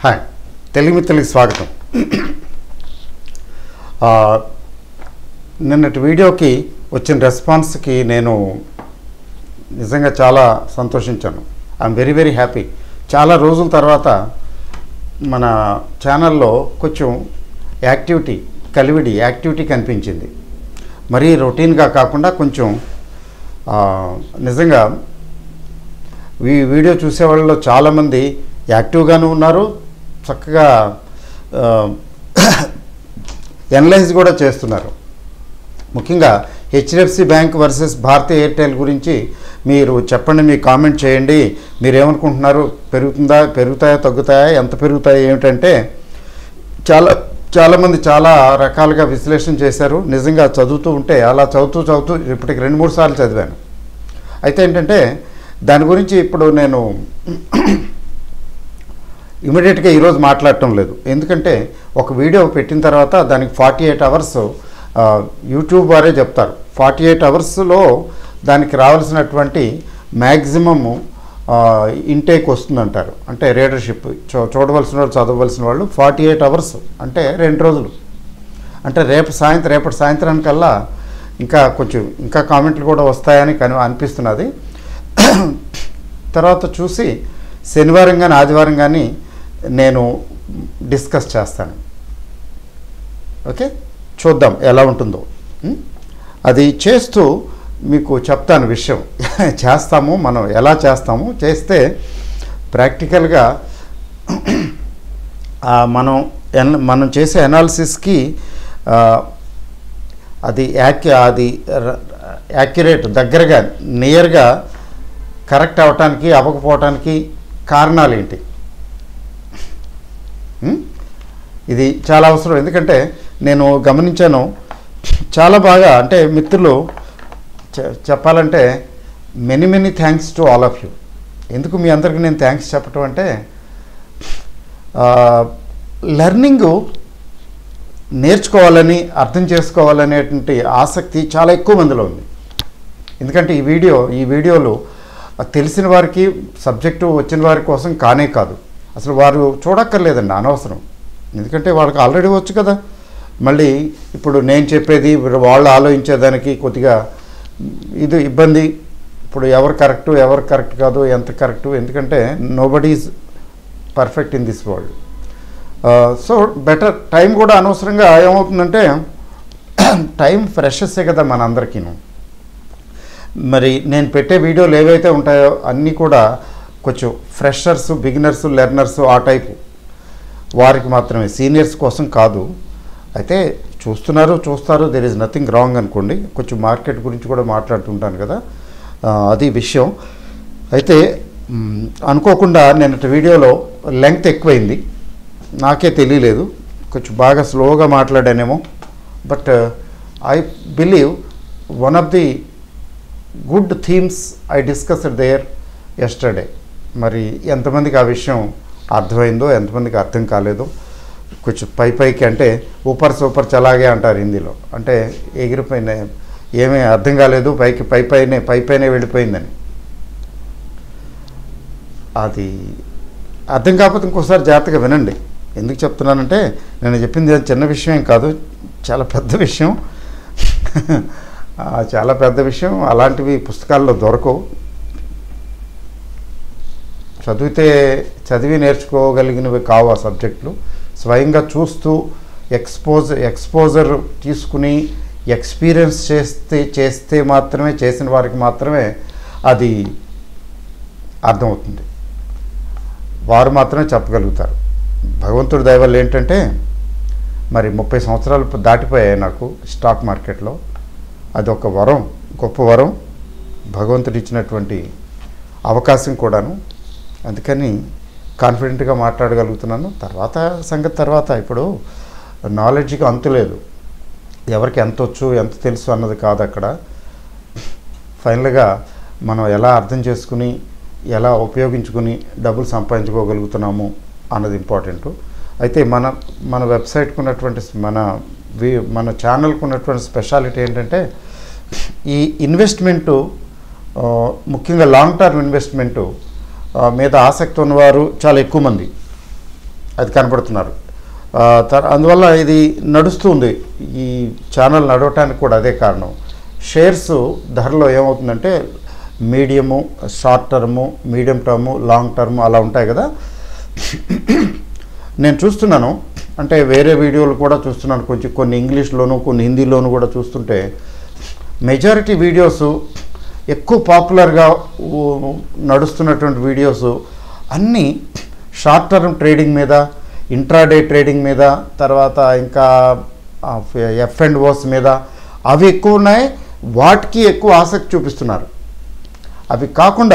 Hi Telugu మిత్రులకి స్వాగతం ఆ, నిన్నటి వీడియోకి వచ్చిన రెస్పాన్స్కి నేను నిజంగా చాలా సంతోషించాను ఐఎమ్ వెరీ వెరీ హ్యాపీ చాలా రోజుల తర్వాత మన ఛానల్లో కొంచెం యాక్టివిటీ కలివిడి యాక్టివిటీ కనిపించింది మరీ రొటీన్గా కాకుండా కొంచెం ఆ, నిజంగా ఈ వీడియో చూసే వాళ్ళలో చాలామంది యాక్టివ్గాను ఉన్నారు చక్కగా ఎనలైజ్ కూడా చేస్తున్నారు ముఖ్యంగా HDFC bank versus Bharti Airtel గురించి మీరు చెప్పండి మీ కామెంట్ చేయండి మీరు ఏమనుకుంటున్నారు పెరుగుతుందా పెరుగుతాయా తగ్గుతాయా ఎంత పెరుగుతాయా ఏమిటంటే చాలా చాలామంది చాలా రకాలుగా విశ్లేషణ చేశారు నిజంగా చదువుతూ ఉంటే అలా చదువుతూ చదువుతూ ఇప్పటికి రెండు మూడు సార్లు చదివాను అయితే ఏంటంటే దాని గురించి ఇప్పుడు నేను ఇమీడియట్గా ఈరోజు మాట్లాడటం లేదు ఎందుకంటే ఒక వీడియో పెట్టిన తర్వాత దానికి ఫార్టీ ఎయిట్ అవర్స్ యూట్యూబ్ వారే చెప్తారు ఫార్టీ ఎయిట్ అవర్స్లో దానికి రావాల్సినటువంటి మ్యాక్సిమము ఇంటేక్ వస్తుందంటారు అంటే రీడర్షిప్ చూ చూడవలసిన వాళ్ళు చదవవలసిన వాళ్ళు ఫార్టీ ఎయిట్ అవర్స్ అంటే రెండు రోజులు అంటే రేపు సాయంత్రం రేపటి సాయంత్రానికల్లా ఇంకా కొంచెం ఇంకా కామెంట్లు కూడా వస్తాయని కని అనిపిస్తున్నది తర్వాత చూసి శనివారం కానీ ఆదివారం కానీ నేను డిస్కస్ చేస్తాను ఓకే చూద్దాం ఎలా ఉంటుందో ఉం? అది చేస్తూ మీకు చెప్తాను విషయం చేస్తాము మనం ఎలా చేస్తాము చేస్తే ప్రాక్టికల్గా ఆ, మనం ఎన్ మనం చేసే అనాలిసిస్కి అది యాక్యు అది యాక్యురేట్ దగ్గరగా నియర్గా కరెక్ట్ అవ్వటానికి అవ్వకపోవటానికి కారణాలు ఏంటి ఉం? ఇది చాలా అవసరం ఎందుకంటే నేను గమనించాను చాలా బాగా అంటే మిత్రులు చె- చెప్పాలంటే many many thanks to all of you ఎందుకు మీ అందరికీ నేను థ్యాంక్స్ చెప్పటం అంటే లెర్నింగు నేర్చుకోవాలని అర్థం చేసుకోవాలనేటువంటి ఆసక్తి చాలా ఎక్కువ మందిలో ఉంది ఎందుకంటే ఈ వీడియో ఈ వీడియోలు తెలిసిన వారికి సబ్జెక్టు వచ్చిన వారి కోసం కానే కాదు అసలు వారు చూడక్కర్లేదండి అనవసరం ఎందుకంటే వాళ్ళకి ఆల్రెడీ వచ్చు కదా మళ్ళీ ఇప్పుడు నేను చెప్పేది వాళ్ళు ఆలోచించేదానికి కొద్దిగా ఇది ఇబ్బంది ఇప్పుడు ఎవరు కరెక్టు ఎవరు కరెక్ట్ కాదు ఎంత కరెక్టు ఎందుకంటే nobody is perfect in this world so better time కూడా అనవసరంగా ఏమవుతుందంటే టైం ఫ్రెషెస్సే కదా మనందరికీను మరి నేను పెట్టే వీడియోలు ఏవైతే ఉంటాయో అన్నీ కూడా కొంచెం ఫ్రెషర్స్ బిగినర్స్ లెర్నర్స్ ఆ టైపు వారికి మాత్రమే సీనియర్స్ కోసం కాదు అయితే చూస్తున్నారు చూస్తారు దెర్ ఈజ్ నథింగ్ రాంగ్ అనుకోండి కొంచెం మార్కెట్ గురించి కూడా మాట్లాడుతుంటాను కదా ఆ, అది విషయం అయితే మ్, అనుకోకుండా నిన్నటి వీడియోలో లెంగ్త్ ఎక్కువైంది నాకే తెలియలేదు కొంచెం బాగా స్లోగా మాట్లాడానేమో but I believe one of the good themes I discussed there yesterday మరి ఎంతమందికి ఆ విషయం అర్థమైందో ఎంతమందికి అర్థం కాలేదో కొంచెం పై పైకి అంటే ఊపర్ సూపర్ చలాగే అంటారు హిందీలో అంటే ఎగిరిపోయిన ఏమీ అర్థం కాలేదు పైకి పై పైనే పై పైనే వెళ్ళిపోయిందని అది అర్థం కాకపోతే ఇంకోసారి జాగ్రత్తగా వినండి ఎందుకు చెప్తున్నానంటే నేను చెప్పింది ఏం చిన్న విషయం ఏం కాదు చాలా పెద్ద విషయం ఆ, చాలా పెద్ద విషయం అలాంటివి పుస్తకాల్లో దొరకవు చదివితే చదివి నేర్చుకోగలిగినవి కావు ఆ సబ్జెక్టులు స్వయంగా చూస్తూ ఎక్స్పోజ్ ఎక్స్పోజర్ తీసుకుని ఎక్స్పీరియన్స్ చేస్తే చేస్తే మాత్రమే చేసిన వారికి మాత్రమే అది అర్థమవుతుంది వారు మాత్రమే చెప్పగలుగుతారు భగవంతుడి దయ వల్ల ఏంటంటే మరి ముప్పై సంవత్సరాలు దాటిపోయాయి నాకు స్టాక్ మార్కెట్లో అది ఒక వరం గొప్ప వరం భగవంతుడు ఇచ్చినటువంటి అవకాశం కూడాను అందుకని కాన్ఫిడెంట్గా మాట్లాడగలుగుతున్నాను తర్వాత సంగతి తర్వాత ఇప్పుడు నాలెడ్జ్కి అంతు లేదు ఎవరికి ఎంత వచ్చు ఎంత తెలుసు అన్నది కాదు అక్కడ ఫైనల్గా మనం ఎలా అర్థం చేసుకుని ఎలా ఉపయోగించుకుని డబ్బులు సంపాదించుకోగలుగుతున్నాము అన్నది ఇంపార్టెంట్ అయితే మన మన వెబ్సైట్కి ఉన్నటువంటి మన వి- మన ఛానల్కి ఉన్నటువంటి స్పెషాలిటీ ఏంటంటే ఈ ఇన్వెస్ట్మెంటు ఆ, ముఖ్యంగా లాంగ్ టర్మ్ ఇన్వెస్ట్మెంటు ఆ, మీద ఆసక్తి ఉన్నవారు చాలా ఎక్కువ మంది అది కనపడుతున్నారు ఆ, తర్- అందువల్ల ఇది నడుస్తుంది ఈ ఛానల్ నడవటానికి కూడా అదే కారణం షేర్స్ ధరలో ఏమవుతుందంటే medium short term medium term long term అలా ఉంటాయి కదా నేను చూస్తున్నాను అంటే వేరే వీడియోలు కూడా చూస్తున్నాను కొంచెం కొన్ని ఇంగ్లీష్లోను కొన్ని హిందీలోను కూడా చూస్తుంటే మెజారిటీ వీడియోస్ ఎక్కువ పాపులర్గా ఊ- నడుస్తున్నటువంటి వీడియోస్ అన్నీ షార్ట్ టర్మ్ ట్రేడింగ్ మీద ఇంట్రాడే ట్రేడింగ్ మీద తర్వాత ఇంకా ఎఫ్ అండ్ ఓస్ మీద అవి ఎక్కువ ఉన్నాయి వాటికి ఎక్కువ ఆసక్తి చూపిస్తున్నారు అవి కాకుండా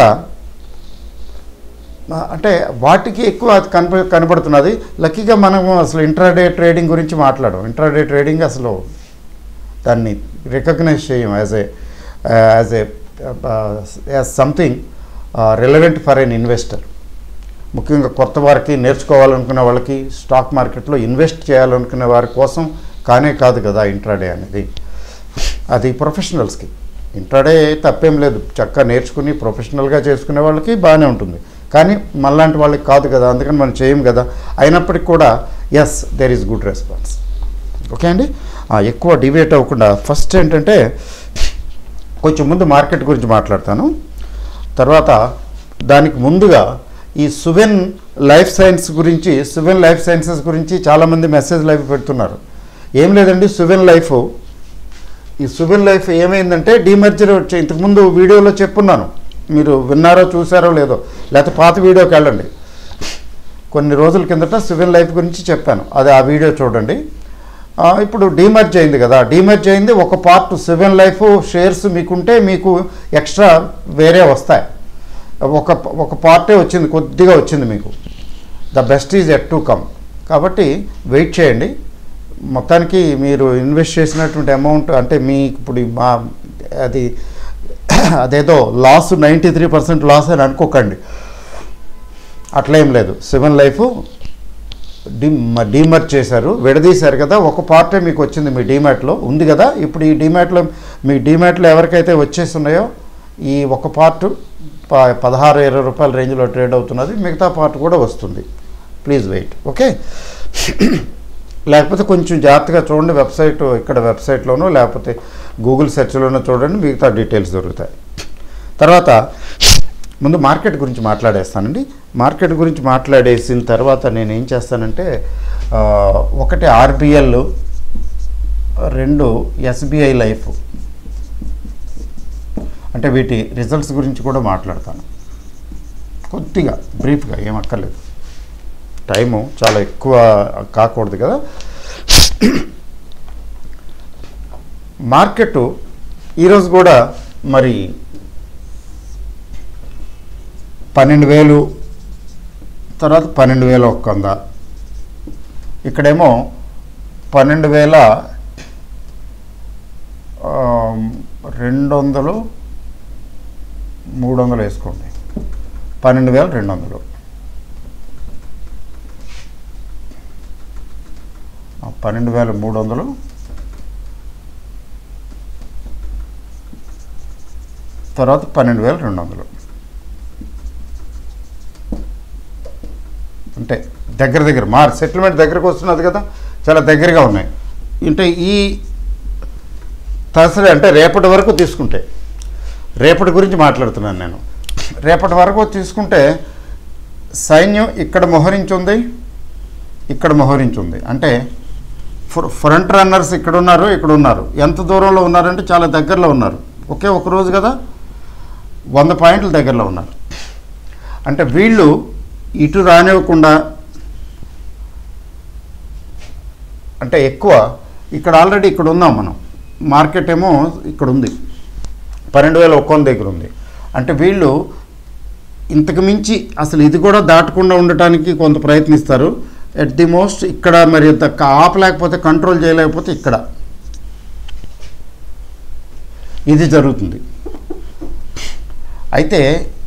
ఆ, అంటే వాటికి ఎక్కువ అది కనప కనపడుతున్నది లక్కీగా మనం అసలు ఇంట్రాడే ట్రేడింగ్ గురించి మాట్లాడడం ఇంట్రాడే ట్రేడింగ్ అసలు దాన్ని రికగ్నైజ్ చేయం as a as a as something relevant for an investor ముఖ్యంగా కొత్త వారికి నేర్చుకోవాలనుకునే వాళ్ళకి స్టాక్ మార్కెట్లో ఇన్వెస్ట్ చేయాలనుకునే వారి కోసం కానే కాదు కదా ఇంట్రాడే అనేది అది ప్రొఫెషనల్స్కి ఇంట్రాడే తప్పేం లేదు చక్కగా నేర్చుకుని ప్రొఫెషనల్గా చేసుకునే వాళ్ళకి బాగానే ఉంటుంది కానీ మనలాంటి వాళ్ళకి కాదు కదా అందుకని మనం చేయం కదా అయినప్పటికీ కూడా yes there is good response okay అండి ఆ, ఎక్కువ డివేట్ అవ్వకుండా ఫస్ట్ ఏంటంటే కొంచెం ముందు మార్కెట్ గురించి మాట్లాడతాను తర్వాత దానికి ముందుగా ఈ సువెన్ లైఫ్ సైన్స్ గురించి సువెన్ లైఫ్ సైన్సెస్ గురించి చాలామంది మెసేజ్ లైఫ్ పెడుతున్నారు ఏం లేదండి సువెన్ లైఫ్ ఈ సువెన్ లైఫ్ ఏమైందంటే డీమర్జర్ వచ్చే ఇంతకుముందు వీడియోలో చెప్పున్నాను మీరు విన్నారో చూసారో లేదో లేకపోతే పాత వీడియోకి వెళ్ళండి కొన్ని రోజుల కిందట సివిల్ లైఫ్ గురించి చెప్పాను అది ఆ వీడియో చూడండి ఆ, ఇప్పుడు డీమర్జ్ అయింది కదా డీమర్జ్ అయింది ఒక పార్ట్ సివిల్ లైఫ్ షేర్స్ మీకుంటే మీకు ఎక్స్ట్రా వేరే వస్తాయి ఒక ఒక పార్టే వచ్చింది కొద్దిగా వచ్చింది మీకు the best is yet to come కాబట్టి వెయిట్ చేయండి మొత్తానికి మీరు ఇన్వెస్ట్ చేసినటువంటి అమౌంట్ అంటే మీ ఇప్పుడు ఈ మా అది అదేదో loss ninety three percent loss అని అనుకోకండి అట్లేం లేదు సెవెన్ లైఫ్ డి డీమర్ట్ చేశారు విడదీశారు కదా ఒక పార్టే మీకు వచ్చింది మీ డీమ్యాట్లో ఉంది కదా ఇప్పుడు ఈ డీమ్యాట్లో మీ డీమ్యాట్లో ఎవరికైతే వచ్చేసి ఉన్నాయో ఈ ఒక పార్ట్ ప పదహారు ఇరవై రూపాయల రేంజ్లో ట్రేడ్ అవుతున్నది మిగతా పార్ట్ కూడా వస్తుంది ప్లీజ్ వెయిట్ ఓకే లేకపోతే కొంచెం జాగ్రత్తగా చూడండి వెబ్సైట్ ఇక్కడ వెబ్సైట్లోనో లేకపోతే గూగుల్ సెర్చ్లోనో చూడండి మిగతా డీటెయిల్స్ దొరుకుతాయి తర్వాత ముందు మార్కెట్ గురించి మాట్లాడేస్తానండి మార్కెట్ గురించి మాట్లాడేసిన తర్వాత నేను ఏం చేస్తానంటే ఆ, ఒకటి ఆర్బిఎల్ రెండు ఎస్బీఐ లైఫ్ అంటే వీటి రిజల్ట్స్ గురించి కూడా మాట్లాడతాను కొద్దిగా బ్రీఫ్గా ఏం అక్కర్లేదు టైము చాలా ఎక్కువ కాకూడదు కదా మార్కెట్ ఈరోజు కూడా మరి పన్నెండు వేలు తర్వాత పన్నెండు వేల ఒక్క వంద ఇక్కడేమో పన్నెండు వేల ఆ, రెండు వందలు మూడు వందలు వేసుకోండి పన్నెండు వేల రెండు వందలు ఆ, పన్నెండు వేల మూడు వందలు తర్వాత పన్నెండు వేల రెండు వందలు అంటే దగ్గర దగ్గర మార్ సెటిల్మెంట్ దగ్గరకు వస్తున్నది కదా చాలా దగ్గరగా ఉన్నాయి అంటే ఈ తసరి అంటే రేపటి వరకు తీసుకుంటే రేపటి గురించి మాట్లాడుతున్నాను నేను రేపటి వరకు తీసుకుంటే సైన్యం ఇక్కడ మోహరించుంది ఇక్కడ మోహరించుంది అంటే ఫ్ర- ఫ్రంట్ రన్నర్స్ ఇక్కడ ఉన్నారు ఇక్కడ ఉన్నారు ఎంత దూరంలో ఉన్నారంటే చాలా దగ్గరలో ఉన్నారు ఒకే ఒక రోజు కదా వంద పాయింట్ల దగ్గరలో ఉన్నారు అంటే వీళ్ళు ఇటు రానివ్వకుండా అంటే ఎక్కువ ఇక్కడ ఆల్రెడీ ఇక్కడ ఉన్నాం మనం మార్కెట్ ఏమో ఇక్కడ ఉంది పన్నెండు వేల ఒక్క వంద దగ్గర ఉంది అంటే వీళ్ళు ఇంతకు మించి అసలు ఇది కూడా దాటకుండా ఉండటానికి కొంత ప్రయత్నిస్తారు ఎట్ ది మోస్ట్ ఇక్కడ మరి ఇంత క- ఆపలేకపోతే కంట్రోల్ చేయలేకపోతే ఇక్కడ ఇది జరుగుతుంది అయితే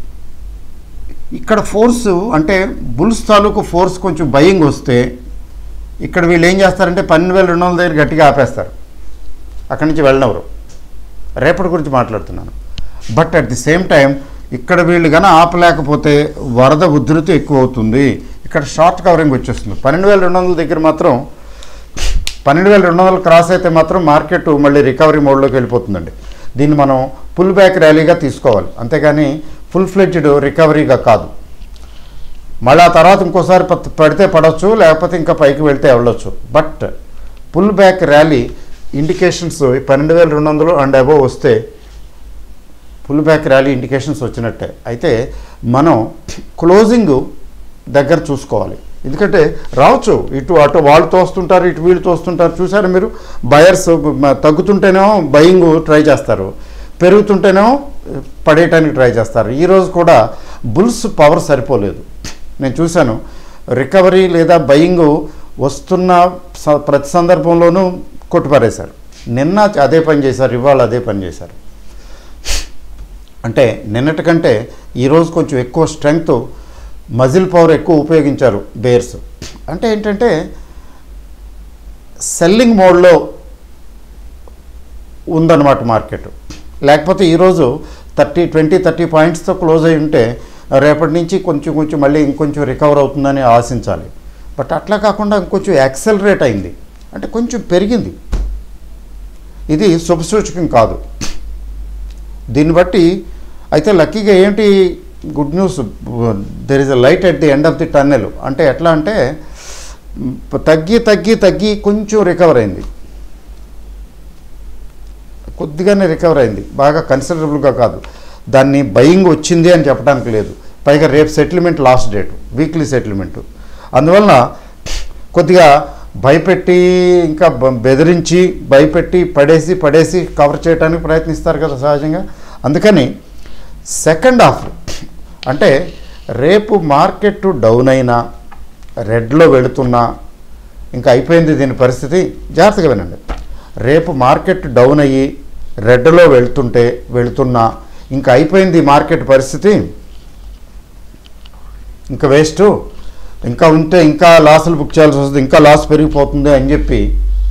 ఇక్కడ ఫోర్స్ అంటే బుల్స్ తాలూకు ఫోర్స్ కొంచెం భయంగా వస్తే ఇక్కడ వీళ్ళు ఏం చేస్తారంటే పన్నెండు వేల రెండు వందల దగ్గర గట్టిగా ఆపేస్తారు అక్కడి నుంచి వెళ్ళినవరు రేపటి గురించి మాట్లాడుతున్నాను but at the same time ఇక్కడ వీళ్ళు కానీ ఆపలేకపోతే వరద ఉధృతి ఎక్కువ అవుతుంది ఇక్కడ షార్ట్ కవరింగ్ వచ్చేస్తుంది పన్నెండు వేల రెండు వందల దగ్గర మాత్రం పన్నెండు వేల రెండు వందలు క్రాస్ అయితే మాత్రం మార్కెట్ మళ్ళీ రికవరీ మోడ్లోకి వెళ్ళిపోతుందండి దీన్ని మనం పుల్ బ్యాక్ ర్యాలీగా తీసుకోవాలి అంతేగాని ఫుల్ ఫ్లెడ్జ్డ్ రికవరీగా కాదు మళ్ళీ ఆ తర్వాత ఇంకోసారి పత్- పడితే పడవచ్చు లేకపోతే ఇంకా పైకి వెళ్తే వెళ్ళొచ్చు but pull back rally indications పన్నెండు వేల రెండు వందలు అండ్ అబోవ్ వస్తే పుల్ బ్యాక్ ర్యాలీ ఇండికేషన్స్ వచ్చినట్టే అయితే మనం క్లోజింగ్ దగ్గర చూసుకోవాలి ఎందుకంటే రావచ్చు ఇటు అటు వాళ్ళు తోస్తుంటారు ఇటు వీళ్ళు తోస్తుంటారు చూసారు మీరు బయర్స్ తగ్గుతుంటేనేమో బయింగ్ ట్రై చేస్తారు పెరుగుతుంటేనేమో పడేయటానికి ట్రై చేస్తారు ఈరోజు కూడా బుల్స్ పవర్ సరిపోలేదు నేను చూశాను రికవరీ లేదా బయింగ్ వస్తున్న స- ప్రతి సందర్భంలోనూ కొట్టుపారేశారు నిన్న అదే పని చేశారు ఇవాళ అదే పని చేశారు అంటే నిన్నటి కంటే ఈరోజు కొంచెం ఎక్కువ స్ట్రెంగ్త్ మజిల్ పవర్ ఎక్కువ ఉపయోగించారు బేర్స్ అంటే ఏంటంటే సెల్లింగ్ మోడ్లో ఉందన్నమాట మార్కెట్ లేకపోతే ఈరోజు థర్టీ ట్వంటీ థర్టీ పాయింట్స్తో క్లోజ్ అయి ఉంటే రేపటి నుంచి కొంచెం కొంచెం మళ్ళీ ఇంకొంచెం రికవర్ అవుతుందని ఆశించాలి బట్ అట్లా కాకుండా ఇంకొంచెం యాక్సెలరేట్ అయింది అంటే కొంచెం పెరిగింది ఇది శుభసూచకం కాదు దీన్ని బట్టి అయితే లక్కీగా ఏంటి good news there is a light at the end of the tunnel అంటే ఎట్లా అంటే మ్, తగ్గి తగ్గి తగ్గి కొంచెం రికవర్ అయింది కొద్దిగానే రికవర్ అయింది బాగా కన్సిడరబుల్గా కాదు దాన్ని బయింగ్ వచ్చింది అని చెప్పడానికి లేదు పైగా రేపు settlement last date weekly settlement అందువలన కొద్దిగా భయపెట్టి ఇంకా బ- బెదిరించి భయపెట్టి పడేసి పడేసి కవర్ చేయడానికి ప్రయత్నిస్తారు కదా సహజంగా అందుకని సెకండ్ హాఫ్ అంటే రేపు మార్కెట్ డౌన్ అయినా రెడ్లో వెళుతున్నా ఇంకా అయిపోయింది దీని పరిస్థితి జాగ్రత్తగా వినండి రేపు మార్కెట్ డౌన్ అయ్యి రెడ్లో వెళ్తుంటే వెళుతున్నా ఇంకా అయిపోయింది ఈ మార్కెట్ పరిస్థితి ఇంకా వేస్ట్ ఇంకా ఉంటే ఇంకా లాసులు బుక్ చేయాల్సి వస్తుంది ఇంకా లాస్ పెరిగిపోతుంది అని చెప్పి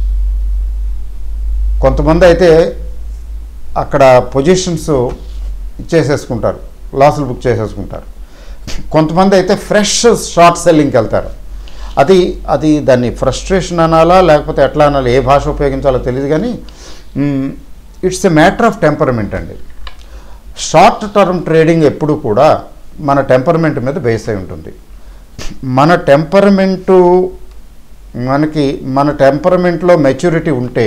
కొంతమంది అయితే అక్కడ పొజిషన్స్ ఇచ్చేసేసుకుంటారు లాసులు బుక్ చేసేసుకుంటారు కొంతమంది అయితే ఫ్రెష్ షార్ట్ సెల్లింగ్కి వెళ్తారు అది అది దాన్ని ఫ్రస్ట్రేషన్ అనాలా లేకపోతే ఎట్లా అనాలి ఏ భాష ఉపయోగించాలో తెలియదు కానీ it's a matter of temperament అండి షార్ట్ టర్మ్ ట్రేడింగ్ ఎప్పుడు కూడా మన టెంపర్మెంట్ మీద బేస్ అయి ఉంటుంది మన టెంపర్మెంటు మనకి మన టెంపర్మెంట్లో మెచ్యూరిటీ ఉంటే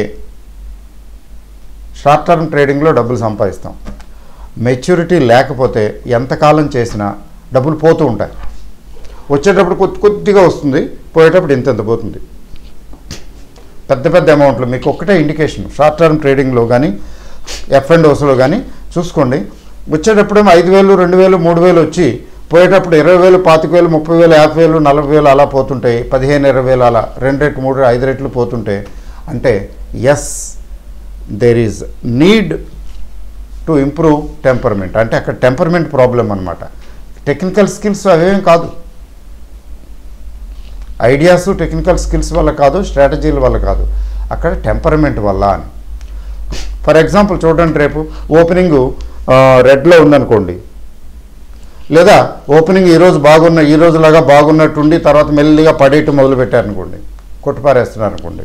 షార్ట్ టర్మ్ ట్రేడింగ్లో డబ్బులు సంపాదిస్తాం మెచ్యూరిటీ లేకపోతే ఎంతకాలం చేసినా డబ్బులు పోతూ ఉంటాయి వచ్చేటప్పుడు కొద్ది కొద్దిగా వస్తుంది పోయేటప్పుడు ఇంత పోతుంది పెద్ద పెద్ద అమౌంట్లు మీకు ఒక్కటే ఇండికేషన్ షార్ట్ టర్మ్ ట్రేడింగ్లో కానీ ఎఫ్ అండ్ ఓస్లో కానీ చూసుకోండి వచ్చేటప్పుడేమో ఐదు వేలు రెండు వేలు మూడు వేలు వచ్చి పోయేటప్పుడు ఇరవై వేలు పాతిక వేలు ముప్పై వేలు యాభై వేలు నలభై వేలు అలా పోతుంటాయి పదిహేను ఇరవై వేలు అలా రెండు రెట్లు మూడు ఐదు రెట్లు పోతుంటే అంటే yes there is need to improve temperament అంటే అక్కడ టెంపర్మెంట్ ప్రాబ్లం అనమాట టెక్నికల్ స్కిల్స్ అవేం కాదు ఐడియాస్ టెక్నికల్ స్కిల్స్ వల్ల కాదు స్ట్రాటజీల వల్ల కాదు అక్కడ టెంపర్మెంట్ వల్ల అని ఫర్ ఎగ్జాంపుల్ చూడండి రేపు ఓపెనింగ్ రెడ్లో ఉందనుకోండి లేదా ఓపెనింగ్ ఈరోజు బాగున్న ఈ రోజులాగా బాగున్నట్టుండి తర్వాత మెల్లిగా పడేయటం మొదలు పెట్టారనుకోండి కొట్టుపారేస్తున్నారు అనుకోండి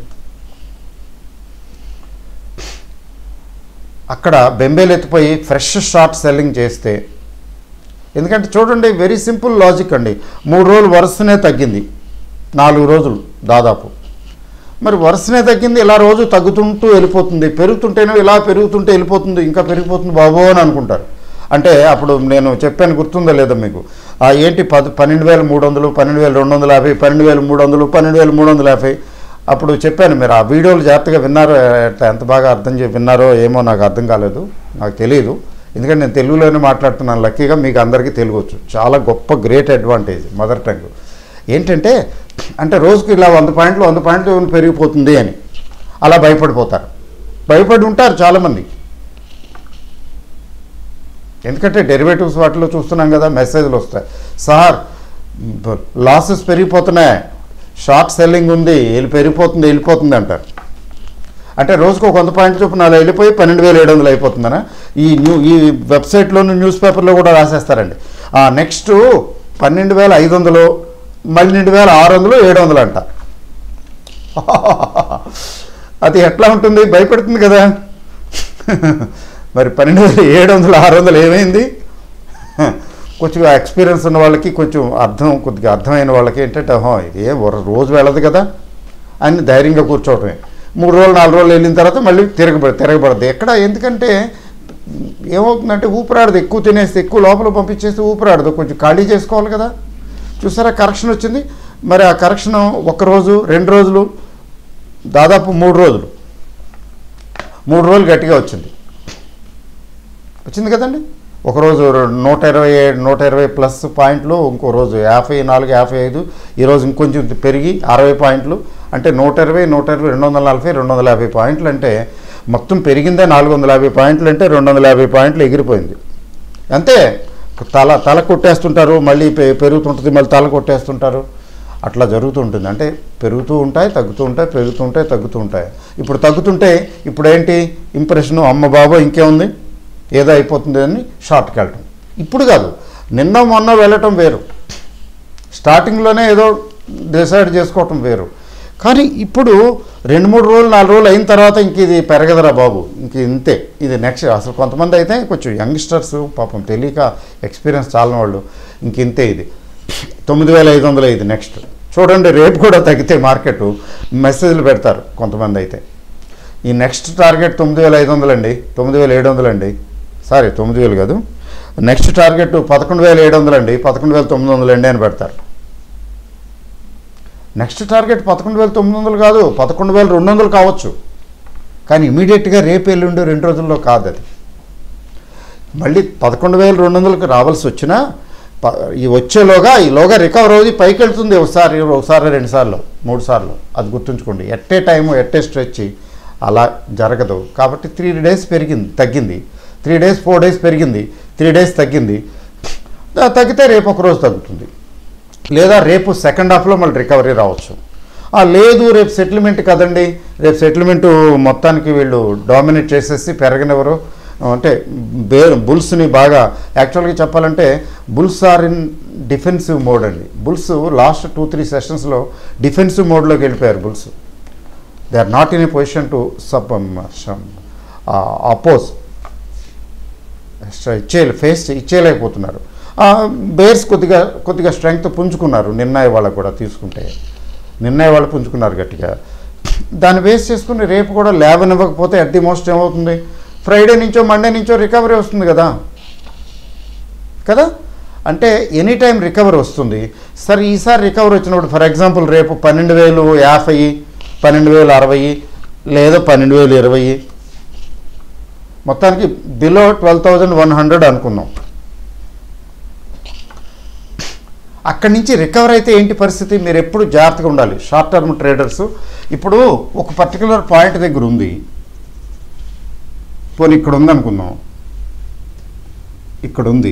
అక్కడ బెంబేలు ఎత్తిపోయి ఫ్రెష్ షార్ట్ సెల్లింగ్ చేస్తే ఎందుకంటే చూడండి వెరీ సింపుల్ లాజిక్ అండి మూడు రోజులు వరుసనే తగ్గింది నాలుగు రోజులు దాదాపు మరి వరుసనే తగ్గింది ఇలా రోజు తగ్గుతుంటూ వెళ్ళిపోతుంది పెరుగుతుంటేనే ఇలా పెరుగుతుంటే వెళ్ళిపోతుంది ఇంకా పెరిగిపోతుంది బాబో అని అనుకుంటారు అంటే అప్పుడు నేను చెప్పాను గుర్తుందా లేదా మీకు ఆ ఏంటి పది పన్నెండు వేల మూడు వందలు పన్నెండు వేల రెండు వందల యాభై పన్నెండు వేల మూడు వందలు పన్నెండు వేల మూడు వందల యాభై అప్పుడు చెప్పాను మీరు ఆ వీడియోలు జాగ్రత్తగా విన్నారో ఎట్లా ఎంత బాగా అర్థం చే విన్నారో ఏమో నాకు అర్థం కాలేదు నాకు తెలియదు ఎందుకంటే నేను తెలుగులోనే మాట్లాడుతున్నాను లక్కీగా మీకు అందరికీ తెలుగు వచ్చు చాలా గొప్ప గ్రేట్ అడ్వాంటేజ్ మదర్ టంగ్ ఏంటంటే అంటే రోజుకి ఇలా వంద పాయింట్లు వంద పాయింట్లు ఏమైనా పెరిగిపోతుంది అని అలా భయపడిపోతారు భయపడి ఉంటారు చాలామంది ఎందుకంటే డెరివేటివ్స్ వాటిలో చూస్తున్నాం కదా మెసేజ్లు వస్తాయి సార్ లాసెస్ పెరిగిపోతున్నాయి షార్ట్ సెల్లింగ్ ఉంది వెళ్ళి పెరిగిపోతుంది వెళ్ళిపోతుంది అంటారు అంటే రోజుకు ఒక వంద పాయింట్ చొప్పున అలా వెళ్ళిపోయి పన్నెండు వేల ఏడు వందలు అయిపోతుందనా ఈ న్యూ ఈ వెబ్సైట్లోను న్యూస్ పేపర్లో కూడా రాసేస్తారండి నెక్స్ట్ పన్నెండు వేల ఐదు వందలు పన్నెండు వేల ఆరు వందలు ఏడు వందలు అంట అది ఎట్లా ఉంటుంది భయపెడుతుంది కదా మరి పన్నెండు వేల ఏడు వందలు ఆరు వందలు ఏమైంది కొంచెం ఎక్స్పీరియన్స్ ఉన్న వాళ్ళకి కొంచెం అర్థం కొద్దిగా అర్థమైన వాళ్ళకి ఏంటంటే ఓహో ఇది ఏం ఒక రోజు వెళ్ళదు కదా అని ధైర్యంగా కూర్చోవటమే మూడు రోజులు నాలుగు రోజులు వెళ్ళిన తర్వాత మళ్ళీ తిరగబడి తిరగబడద్దు ఎక్కడ ఎందుకంటే ఏమవుతుందంటే ఊపిరాడదు ఎక్కువ తినేస్తే ఎక్కువ లోపల పంపించేస్తే ఊపిరాడదు కొంచెం ఖాళీ చేసుకోవాలి కదా చూసారా కరెక్షన్ వచ్చింది మరి ఆ కరెక్షన్ ఒక రోజు రెండు రోజులు దాదాపు మూడు రోజులు మూడు రోజులు గట్టిగా వచ్చింది వచ్చింది కదండి ఒకరోజు నూట ఇరవై ఏడు నూట ఇరవై ప్లస్ పాయింట్లు ఇంకో రోజు యాభై నాలుగు యాభై ఐదు ఈరోజు ఇంకొంచెం పెరిగి అరవై పాయింట్లు అంటే నూట ఇరవై నూట ఇరవై రెండు వందల నలభై రెండు వందల యాభై పాయింట్లు అంటే మొత్తం పెరిగిందే నాలుగు వందల యాభై పాయింట్లు అంటే రెండు వందల యాభై పాయింట్లు ఎగిరిపోయింది అంతే తల తల కొట్టేస్తుంటారు మళ్ళీ పె- పెరుగుతుంటుంది మళ్ళీ తల కొట్టేస్తుంటారు అట్లా జరుగుతుంటుంది అంటే పెరుగుతూ ఉంటాయి తగ్గుతూ ఉంటాయి పెరుగుతూ ఉంటాయి తగ్గుతూ ఉంటాయి ఇప్పుడు తగ్గుతుంటే ఇప్పుడు ఏంటి ఇంప్రెషను అమ్మ బాబో ఇంకేముంది ఏదో అయిపోతుంది అని షార్ట్కి వెళ్ళటం ఇప్పుడు కాదు నిన్న మొన్న వెళ్ళటం వేరు స్టార్టింగ్లోనే ఏదో డిసైడ్ చేసుకోవటం వేరు కానీ ఇప్పుడు రెండు మూడు రోజులు నాలుగు రోజులు అయిన తర్వాత ఇంక ఇది పెరగదురా బాబు ఇంక ఇంతే ఇది నెక్స్ట్ అసలు కొంతమంది అయితే కొంచెం యంగ్స్టర్స్ పాపం తెలియక ఎక్స్పీరియన్స్ చాలని వాళ్ళు ఇంక ఇంతే ఇది తొమ్మిది వేల ఐదు వందలు ఇది నెక్స్ట్ చూడండి రేపు కూడా తగ్గితే మార్కెట్ మెసేజ్లు పెడతారు కొంతమంది అయితే ఈ నెక్స్ట్ టార్గెట్ తొమ్మిది వేల ఐదు వందలు అండి తొమ్మిది వేల ఏడు వందలు అండి సారీ తొమ్మిది వేలు కాదు నెక్స్ట్ టార్గెట్ పదకొండు వేల ఏడు వందలు అండి పదకొండు వేల తొమ్మిది వందలు అండి అని పెడతారు నెక్స్ట్ టార్గెట్ పదకొండు వేల తొమ్మిది వందలు కాదు పదకొండు వేల రెండు వందలు కావచ్చు కానీ ఇమీడియట్గా రేపు ఎల్లుండి రెండు రోజుల్లో కాదు అది మళ్ళీ పదకొండు వేల రెండు వందలకు రావాల్సి వచ్చినా ప- ఈ వచ్చేలోగా ఈలోగా రికవర్ అవుది పైకి వెళ్తుంది ఒకసారి ఒకసారి రెండు సార్లు మూడు సార్లు అది గుర్తుంచుకోండి ఎట్టే టైము ఎట్టే స్ట్రెచ్ అలా జరగదు కాబట్టి త్రీ డేస్ పెరిగింది తగ్గింది త్రీ డేస్ ఫోర్ డేస్ పెరిగింది త్రీ డేస్ తగ్గింది దా- తగ్గితే రేపు ఒక రోజు తగ్గుతుంది లేదా రేపు సెకండ్ హాఫ్లో మళ్ళీ రికవరీ రావచ్చు ఆ, లేదు రేపు సెటిల్మెంట్ కదండి రేపు సెటిల్మెంట్ మొత్తానికి వీళ్ళు డామినేట్ చేసేసి పెరగనివ్వరు అంటే బే బుల్స్ని బాగా యాక్చువల్గా చెప్పాలంటే bulls are in defensive mode అండి బుల్స్ లాస్ట్ టూ త్రీ సెషన్స్లో డిఫెన్సివ్ మోడ్లోకి వెళ్ళిపోయారు bulls they are not in a position to sub oppose ఇచ్చే ఫేస్ ఇచ్చేయలేకపోతున్నారు బేర్స్ కొద్దిగా కొద్దిగా స్ట్రెంగ్త్ పుంజుకున్నారు నిర్ణయ వాళ్ళకు కూడా తీసుకుంటే నిర్ణయ వాళ్ళు పుంజుకున్నారు గట్టిగా దాన్ని బేస్ చేసుకుని రేపు కూడా ల్యాబ్ ఇవ్వకపోతే అట్ ది మోస్ట్ ఏమవుతుంది ఫ్రైడే నుంచో మండే నుంచో రికవరీ వస్తుంది కదా కదా అంటే ఎనీ టైం రికవరీ వస్తుంది సరే ఈసారి రికవరీ వచ్చినప్పుడు ఫర్ ఎగ్జాంపుల్ రేపు పన్నెండు వేలు యాభై పన్నెండు వేలు అరవై లేదా పన్నెండు వేలు ఇరవై మొత్తానికి below twelve thousand one hundred అనుకున్నాం అక్కడి నుంచి రికవర్ అయితే ఏంటి పరిస్థితి మీరు ఎప్పుడు జాగ్రత్తగా ఉండాలి షార్ట్ టర్మ్ ట్రేడర్స్ ఇప్పుడు ఒక పర్టికులర్ పాయింట్ దగ్గర ఉంది పోనీ ఇక్కడ ఉంది అనుకుందాం ఇక్కడ ఉంది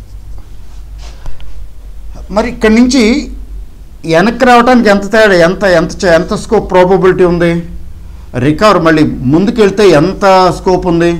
మరి ఇక్కడి నుంచి వెనక్కి రావడానికి ఎంత తేడా ఎంత ఎంత చే- ఎంత స్కోప్ ప్రాబబిలిటీ ఉంది రికవర్ మళ్ళీ ముందుకెళ్తే ఎంత స్కోప్ ఉంది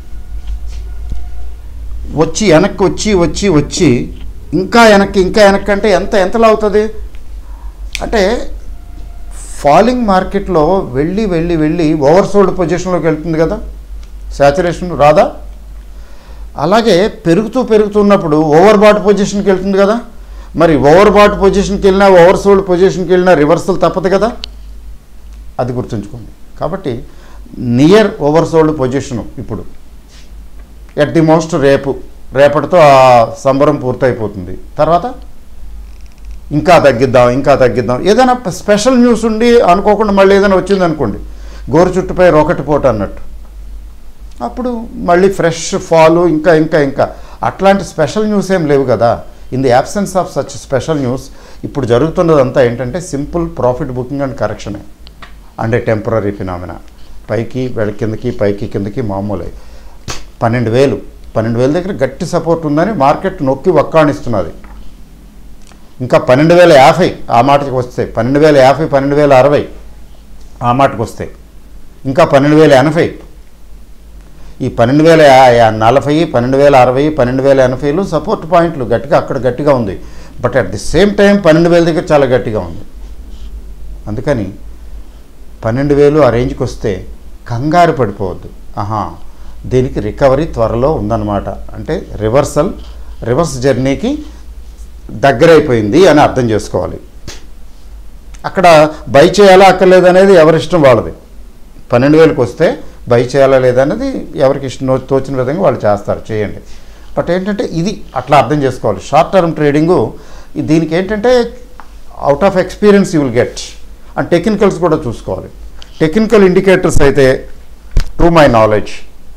వచ్చి వెనక్కి వచ్చి వచ్చి వచ్చి ఇంకా వెనక్కి ఇంకా వెనక్కి అంటే ఎంత ఎంతలో అవుతుంది అంటే ఫాలింగ్ మార్కెట్లో వెళ్ళి వెళ్ళి వెళ్ళి ఓవర్ సోల్డ్ పొజిషన్లోకి వెళ్తుంది కదా శాచురేషన్ రాదా అలాగే పెరుగుతూ పెరుగుతున్నప్పుడు ఓవర్ బాట్ పొజిషన్కి వెళ్తుంది కదా మరి ఓవర్ బాట్ పొజిషన్కి వెళ్ళినా ఓవర్ సోల్డ్ పొజిషన్కి వెళ్ళినా రివర్సల్ తప్పదు కదా అది గుర్తుంచుకోండి కాబట్టి నియర్ ఓవర్ సోల్డ్ పొజిషను ఇప్పుడు ఎట్ ది మోస్ట్ రేపు రేపటితో ఆ సంబరం పూర్తయిపోతుంది తర్వాత ఇంకా తగ్గిద్దాం ఇంకా తగ్గిద్దాం ఏదైనా స్పెషల్ న్యూస్ ఉండి అనుకోకుండా మళ్ళీ ఏదైనా వచ్చింది అనుకోండి గోరు చుట్టుపై రొకటి పోటు అన్నట్టు అప్పుడు మళ్ళీ ఫ్రెష్ ఫాలు ఇంకా ఇంకా ఇంకా అట్లాంటి స్పెషల్ న్యూస్ ఏం లేవు కదా in the absence of such special news ఇప్పుడు జరుగుతున్నదంతా ఏంటంటే సింపుల్ ప్రాఫిట్ బుకింగ్ అండ్ కరెక్షనే అండ్ ఏ టెంపరీ ఫినామినా పైకి వెళ కిందకి పైకి కిందకి మామూలే పన్నెండు వేలు పన్నెండు వేల దగ్గర గట్టి సపోర్ట్ ఉందని మార్కెట్ నొక్కి వక్కాణిస్తున్నది ఇంకా పన్నెండు వేల యాభై ఆ మాటకి వస్తాయి పన్నెండు వేల యాభై పన్నెండు వేల అరవై ఆ మాటకు వస్తాయి ఇంకా పన్నెండు వేల ఎనభై ఈ పన్నెండు వేల యా- యా- నలభై పన్నెండు వేల అరవై పన్నెండు వేల ఎనభైలు సపోర్ట్ పాయింట్లు గట్టిగా అక్కడ గట్టిగా ఉంది but at the same time పన్నెండు వేల దగ్గర చాలా గట్టిగా ఉంది అందుకని పన్నెండు వేలు ఆ రేంజ్కి వస్తే కంగారు పడిపోవద్దు ఆహా దీనికి రికవరీ త్వరలో ఉందన్నమాట అంటే రివర్సల్ రివర్స్ జర్నీకి దగ్గరైపోయింది అని అర్థం చేసుకోవాలి అక్కడ బై చేయాలా అక్కర్లేదు అనేది ఎవరిష్టం వాళ్ళది పన్నెండు వేలకు వస్తే బై చేయాలా లేదా అనేది ఎవరికి ఇష్టం నో- తోచిన విధంగా వాళ్ళు చేస్తారు చేయండి బట్ ఏంటంటే ఇది అట్లా అర్థం చేసుకోవాలి షార్ట్ టర్మ్ ట్రేడింగు దీనికి ఏంటంటే out of experience you will get and technicals కూడా చూసుకోవాలి టెక్నికల్ ఇండికేటర్స్ అయితే to my knowledge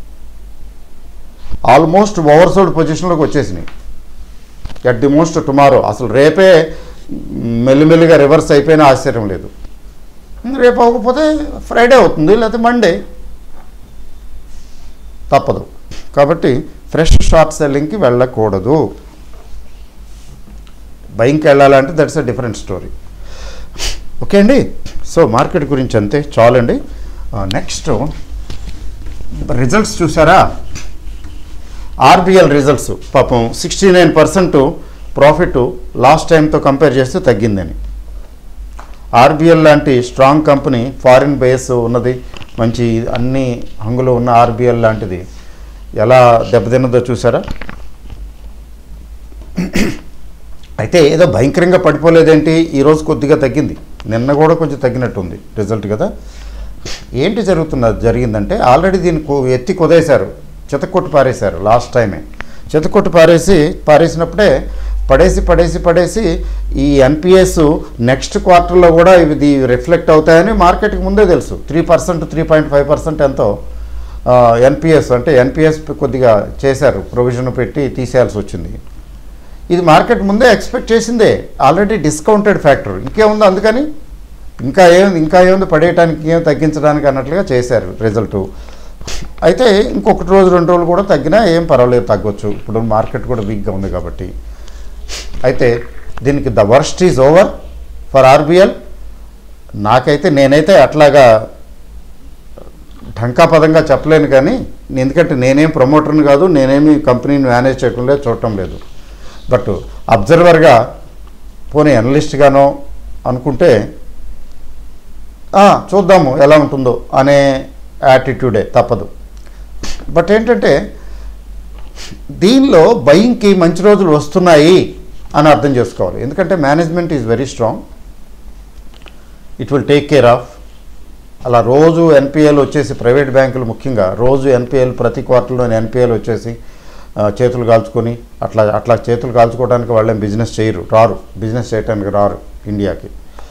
almost oversold పొజిషన్లోకి వచ్చేసినాయి ఎట్ ది మోస్ట్ టుమారో అసలు రేపే మెల్లిమెల్లిగా రివర్స్ అయిపోయినా ఆశ్చర్యం లేదు రేపు అవ్వకపోతే ఫ్రైడే అవుతుంది లేకపోతే మండే తప్పదు కాబట్టి ఫ్రెష్ షార్ట్ సెల్లింగ్కి వెళ్ళకూడదు బయింగ్కి వెళ్ళాలంటే that's a different story okay అండి సో మార్కెట్ గురించి అంతే చాలండి నెక్స్ట్ రిజల్ట్స్ చూసారా ఆర్బిఎల్ రిజల్ట్స్ పాపం sixty nine percent profit last టైంతో కంపేర్ చేస్తే తగ్గిందని ఆర్బిఎల్ లాంటి స్ట్రాంగ్ కంపెనీ ఫారిన్ బేస్ ఉన్నది మంచి అన్ని హంగులు ఉన్న ఆర్బిఎల్ లాంటిది ఎలా దెబ్బతిన్నదో చూసారా అయితే ఏదో భయంకరంగా పడిపోలేదేంటి ఈరోజు కొద్దిగా తగ్గింది నిన్న కూడా కొంచెం తగ్గినట్టుంది రిజల్ట్ కదా ఏంటి జరుగుతున్నది జరిగిందంటే ఆల్రెడీ దీన్ని కు- ఎత్తి కుదేశారు చితకొట్టు పారేశారు లాస్ట్ టైమే చితకొట్టు పారేసి పారేసినప్పుడే పడేసి పడేసి పడేసి ఈ ఎన్పిఎస్ నెక్స్ట్ క్వార్టర్లో కూడా ఇది రిఫ్లెక్ట్ అవుతాయని మార్కెట్కి ముందే తెలుసు three percent three point five percent ఎంతో ఎన్పిఎస్ అంటే ఎన్పిఎస్ కొద్దిగా చేశారు ప్రొవిజన్ పెట్టి తీసేయాల్సి వచ్చింది ఇది మార్కెట్ ముందే ఎక్స్పెక్ట్ చేసిందే ఆల్రెడీ డిస్కౌంటెడ్ ఫ్యాక్టర్ ఇంకేముంది అందుకని ఇంకా ఏం ఇంకా ఏముంది పడేయటానికి ఏం తగ్గించడానికి అన్నట్లుగా చేశారు రిజల్ట్ అయితే ఇంకొకటి రోజు రెండు రోజులు కూడా తగ్గినా ఏం పర్వాలేదు తగ్గొచ్చు ఇప్పుడు మార్కెట్ కూడా వీక్గా ఉంది కాబట్టి అయితే దీనికి the worst is over for RBL నాకైతే నేనైతే అట్లాగా ఢంకా పదంగా చెప్పలేను కానీ ఎందుకంటే నేనేం ప్రమోటర్ని కాదు నేనేమి కంపెనీని మేనేజ్ చేయడం లేదు చూడటం లేదు బట్ అబ్జర్వర్గా పోనీ అనలిస్ట్గానో అనుకుంటే "ఆ, చూద్దాము ఎలా ఉంటుందో అనే యాటిట్యూడే తప్పదు బట్ ఏంటంటే దీనిలో బయింగ్కి మంచి రోజులు వస్తున్నాయి అని అర్థం చేసుకోవాలి ఎందుకంటే management is very strong it will take care of అలా రోజు ఎన్పిఎల్ వచ్చేసి ప్రైవేట్ బ్యాంకులు ముఖ్యంగా రోజు ఎన్పిఎల్ ప్రతి క్వార్టర్లోని ఎన్పిఎల్ వచ్చేసి ఆ, చేతులు కాల్చుకొని అట్లా అట్లా చేతులు కాల్చుకోవడానికి వాళ్ళేం బిజినెస్ చేయరు రారు బిజినెస్ చేయడానికి రారు ఇండియాకి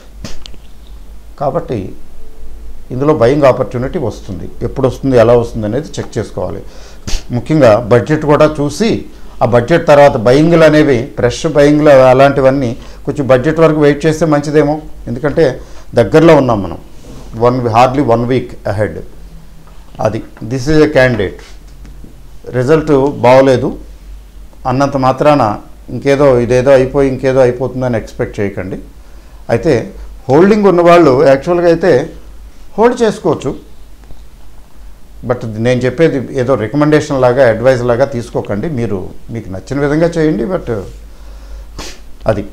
కాబట్టి ఇందులో బయింగ్ ఆపర్చునిటీ వస్తుంది ఎప్పుడు వస్తుంది ఎలా వస్తుంది అనేది చెక్ చేసుకోవాలి ముఖ్యంగా బడ్జెట్ కూడా చూసి ఆ బడ్జెట్ తర్వాత బయింగ్లు అనేవి ఫ్రెష్ బయింగ్లు అలాంటివన్నీ కొంచెం బడ్జెట్ వరకు వెయిట్ చేస్తే మంచిదేమో ఎందుకంటే దగ్గరలో ఉన్నాం మనం one hardly one week ahead అది this is a candidate result బాగోలేదు అన్నంత మాత్రాన ఇంకేదో ఇదేదో అయిపోయి ఇంకేదో అయిపోతుందని ఎక్స్పెక్ట్ చేయకండి అయితే హోల్డింగ్ ఉన్నవాళ్ళు యాక్చువల్గా అయితే హోల్డ్ చేసుకోవచ్చు బట్ నేను చెప్పేది ఏదో రికమెండేషన్ లాగా అడ్వైజ్ లాగా తీసుకోకండి మీరు మీకు నచ్చిన విధంగా చేయండి బట్ అది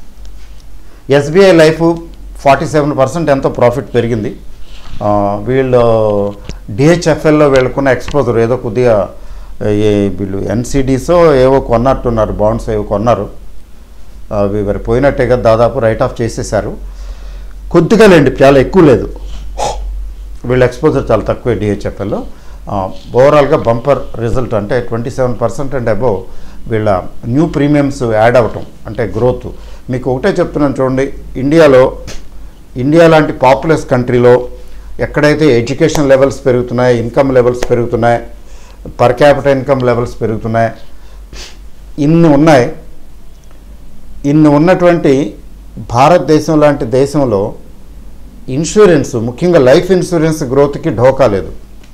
SBI life forty seven percent ఎంతో ప్రాఫిట్ పెరిగింది ఆ, వీళ్ళు డిహెచ్ఎఫ్ఎల్లో వీళ్ళకున్న ఎక్స్పోజర్ ఏదో కొద్దిగా ఏ వీళ్ళు ఎన్సిడీసో ఏవో కొన్నట్టున్నారు బాండ్స్ ఏవో కొన్నారు అవి మరి పోయినట్టే కదా దాదాపు రైట్ ఆఫ్ చేసేసారు కొద్దిగా లేండి చాలా ఎక్కువ లేదు వీళ్ళ ఎక్స్పోజర్ చాలా తక్కువ డిహెచ్ఎఫ్ఎల్లో ఓవరాల్గా బంపర్ రిజల్ట్ అంటే twenty seven percent and above వీళ్ళ న్యూ ప్రీమియమ్స్ యాడ్ అవ్వటం అంటే గ్రోత్ మీకు ఒకటే చెప్తున్నాను చూడండి ఇండియాలో ఇండియా లాంటి పాపులస్ కంట్రీలో ఎక్కడైతే ఎడ్యుకేషన్ లెవెల్స్ పెరుగుతున్నాయి ఇన్కమ్ లెవెల్స్ పెరుగుతున్నాయి పర్ క్యాపిటల్ ఇన్కమ్ లెవెల్స్ పెరుగుతున్నాయి ఇన్ని ఉన్నాయి ఇన్ని ఉన్నటువంటి భారతదేశం లాంటి దేశంలో ఇన్సూరెన్స్ ముఖ్యంగా లైఫ్ ఇన్సూరెన్స్ గ్రోత్కి ఢోకా లేదు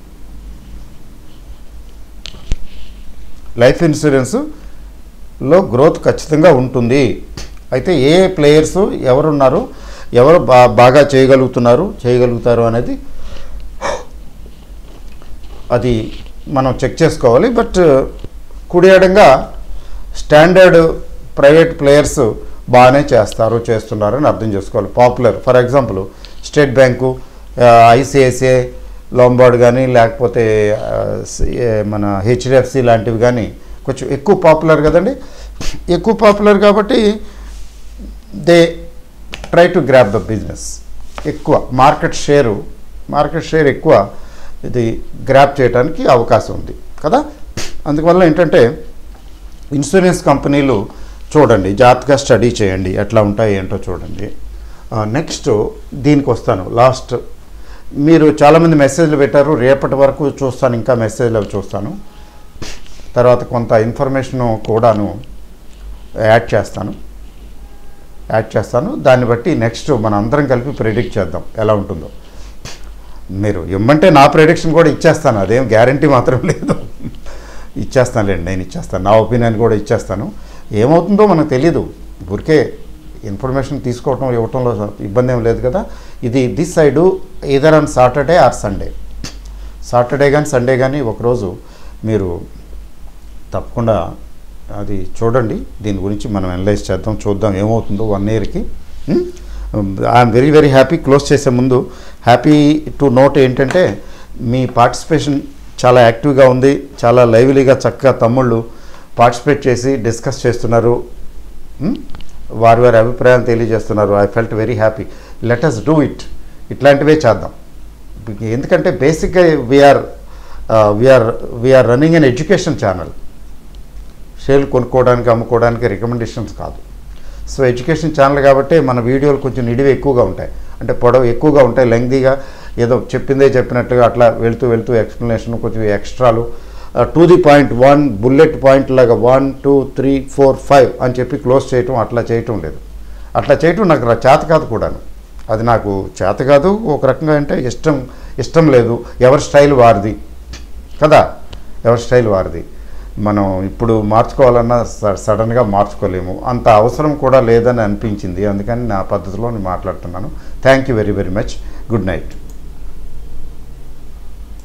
లైఫ్ ఇన్సూరెన్స్లో గ్రోత్ ఖచ్చితంగా ఉంటుంది అయితే ఏ ప్లేయర్స్ ఎవరున్నారు ఎవరు బా బాగా చేయగలుగుతున్నారు చేయగలుగుతారు అనేది అది మనం చెక్ చేసుకోవాలి బట్ కుడియడంగా స్టాండర్డ్ ప్రైవేట్ ప్లేయర్స్ బాగానే చేస్తారు చేస్తున్నారు అని అర్థం చేసుకోవాలి popular for example state bank ICICI Lombard కానీ లేకపోతే ఆ, సి- ఏ, మన హెచ్డిఎఫ్సి లాంటివి కానీ కొంచెం ఎక్కువ పాపులర్ కదండి ఎక్కువ పాపులర్ కాబట్టి they try to grab the business ఎక్కువ మార్కెట్ షేరు మార్కెట్ షేర్ ఎక్కువ ఇది గ్రాప్ చేయడానికి అవకాశం ఉంది కదా అందువల్ల ఏంటంటే ఇన్సూరెన్స్ కంపెనీలు చూడండి జాగ్రత్తగా స్టడీ చేయండి ఎట్లా ఉంటాయి ఏంటో చూడండి నెక్స్ట్ దీనికి వస్తాను లాస్ట్ మీరు చాలామంది మెసేజ్లు పెట్టారు రేపటి వరకు చూస్తాను ఇంకా మెసేజ్లు అవి చూస్తాను తర్వాత కొంత ఇన్ఫర్మేషన్ కూడాను యాడ్ చేస్తాను యాడ్ చేస్తాను దాన్ని బట్టి నెక్స్ట్ మన అందరం కలిపి ప్రెడిక్ట్ చేద్దాం ఎలా ఉంటుందో మీరు ఇమ్మంటే నా ప్రెడిక్షన్ కూడా ఇచ్చేస్తాను అదేం గ్యారంటీ మాత్రం లేదు ఇచ్చేస్తానులేండి నేను ఇచ్చేస్తాను నా ఒపీనియన్ కూడా ఇచ్చేస్తాను ఏమవుతుందో మనకు తెలియదు ఊరికే ఇన్ఫర్మేషన్ తీసుకోవటం ఇవ్వటంలో ఇబ్బంది ఏం లేదు కదా ఇది this side either on Saturday or Sunday Saturday కానీ సండే కానీ ఒకరోజు మీరు తప్పకుండా అది చూడండి దీని గురించి మనం అనలైజ్ చేద్దాం చూద్దాం ఏమవుతుందో వన్ ఇయర్కి I'm very very happy close చేసే ముందు హ్యాపీ టు నోట్ ఏంటంటే మీ పార్టిసిపేషన్ చాలా యాక్టివ్గా ఉంది చాలా లైవ్లీగా చక్కగా తమ్ముళ్ళు పార్టిసిపేట్ చేసి డిస్కస్ చేస్తున్నారు Hmm? వారి వారి అభిప్రాయాలు తెలియజేస్తున్నారు I felt very happy let us do it ఇట్లాంటివే చేద్దాం ఎందుకంటే బేసిక్గా we're we're we're running an education channel షేర్లు కొనుక్కోవడానికి అమ్ముకోవడానికి రికమెండేషన్స్ కాదు సో ఎడ్యుకేషన్ ఛానల్ కాబట్టి మన వీడియోలు కొంచెం నిడివి ఎక్కువగా ఉంటాయి అంటే పొడవు ఎక్కువగా ఉంటాయి లెంగ్దీగా ఏదో చెప్పిందే చెప్పినట్టుగా అట్లా వెళ్తూ వెళ్తూ ఎక్స్ప్లెనేషన్ కొంచెం ఎక్స్ట్రాలు to the point one bullet point లాగా one two three four five అని చెప్పి క్లోజ్ చేయటం అట్లా చేయటం లేదు అట్లా చేయటం నాకు రా- చేత కాదు కూడాను అది నాకు చేత కాదు ఒక రకంగా అంటే ఇష్టం ఇష్టం లేదు ఎవరి స్టైల్ వారిది కదా ఎవరి స్టైల్ వారిది మనం ఇప్పుడు మార్చుకోవాలన్నా స- సడన్గా మార్చుకోలేము అంత అవసరం కూడా లేదని అనిపించింది అందుకని నా పద్ధతిలో నేను మాట్లాడుతున్నాను thank you very very much good night